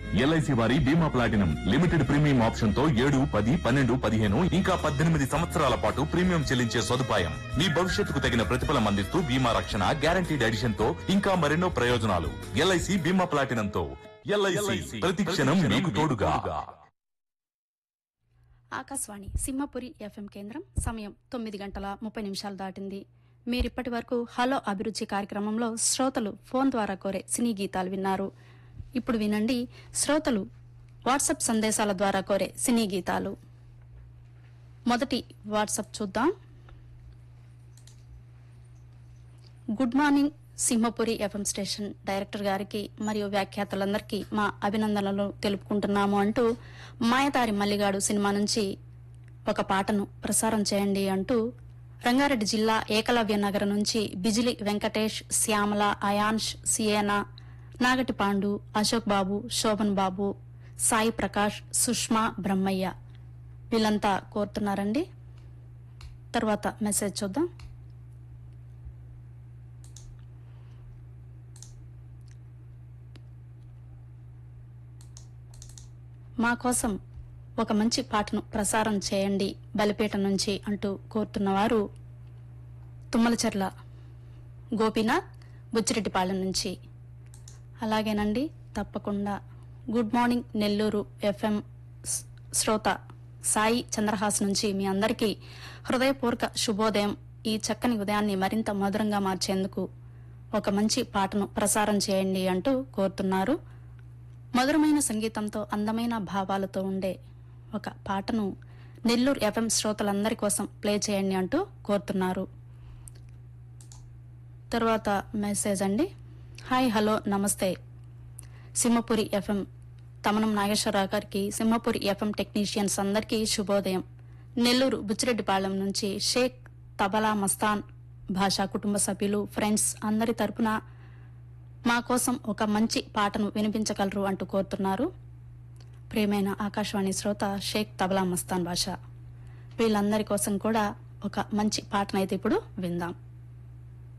LIC వారి బీమా platinum limited premium option తో ఏడు పది పన్నెండు పదిహేను ఇంకా పద్దెనిమిది సంవత్సరాల పాటు ప్రీమియం చెల్లించే సదుపాయం మీ భవిష్యత్తుకు తగిన ప్రతిఫలం అందిస్తూ బీమా రక్షణ గ్యారంటీడ్ ఎడిషన్ తో ఇంకా మరెన్నో ప్రయోజనాలు ఎల్ఐసి బీమా ప్లాటినం తో ఎల్ఐసి ప్రతి క్షణం మీకు తోడుగా ఆకాశవాణి సింహపురి ఎఫ్ఎం కేంద్రం సమయం తొమ్మిది గంటల ముప్పై నిమిషాలు దాటింది మీరిప్పటి వరకు హలో అభిరుచి కార్యక్రమంలో శ్రోతలు ఫోన్ ద్వారా కోరే సినీ గీతాలు విన్నారు ఇప్పుడు వినండి శ్రోతలు వాట్సాప్ సందేశాల ద్వారా కోరే సినీ గీతాలు మొదటి వాట్సాప్ చూద్దాం good morning Simhapuri FM station director గారికి మరియు వ్యాఖ్యాతలందరికీ మా అభినందనలు తెలుపుకుంటున్నాము అంటూ మాయదారి మల్లిగాడు సినిమా నుంచి ఒక పాటను ప్రసారం చేయండి అంటూ రంగారెడ్డి జిల్లా ఏకలవ్య నగర్ నుంచి బిజిలి వెంకటేష్ శ్యామల అయాన్ష్ సియేనా నాగటి పాండు అశోక్ బాబు శోభన్ బాబు సాయి ప్రకాష్ సుష్మా బ్రహ్మయ్య వీళ్ళంతా కోరుతున్నారండి తర్వాత మెసేజ్ చూద్దాం మా కోసం ఒక మంచి పాటను ప్రసారం చేయండి బలిపేట నుంచి అంటూ కోరుతున్నవారు తుమ్మలచెర్ల గోపీనాథ్ బుచ్చిరెడ్డిపాలెం నుంచి అలాగేనండి తప్పకుండా గుడ్ మార్నింగ్ నెల్లూరు ఎఫ్ఎం స్- శ్రోత సాయి చంద్రహాస్ నుంచి మీ అందరికీ హృదయపూర్వక శుభోదయం ఈ చక్కని ఉదయాన్ని మరింత మధురంగా మార్చేందుకు ఒక మంచి పాటను ప్రసారం చేయండి అంటూ కోరుతున్నారు మధురమైన సంగీతంతో అందమైన భావాలతో ఉండే ఒక పాటను నెల్లూరు ఎఫ్ఎం శ్రోతలందరి కోసం ప్లే చేయండి అంటూ కోరుతున్నారు తర్వాత మెసేజ్ అండి హాయ్ హలో నమస్తే సింహపురి ఎఫ్ఎం తమనం నాగేశ్వరరావు గారికి సింహపురి ఎఫ్ఎం టెక్నీషియన్స్ అందరికీ శుభోదయం నెల్లూరు బుచ్చిరెడ్డిపాళెం నుంచి షేక్ తబలా మస్తాన్ భాషా కుటుంబ సభ్యులు ఫ్రెండ్స్ అందరి తరపున మా కోసం ఒక మంచి పాటను వినిపించగలరు అంటూ కోరుతున్నారు ప్రియమైన ఆకాశవాణి శ్రోత షేక్ తబలా మస్తాన్ భాష వీళ్ళందరి కోసం కూడా ఒక మంచి పాటనైతే ఇప్పుడు విందాం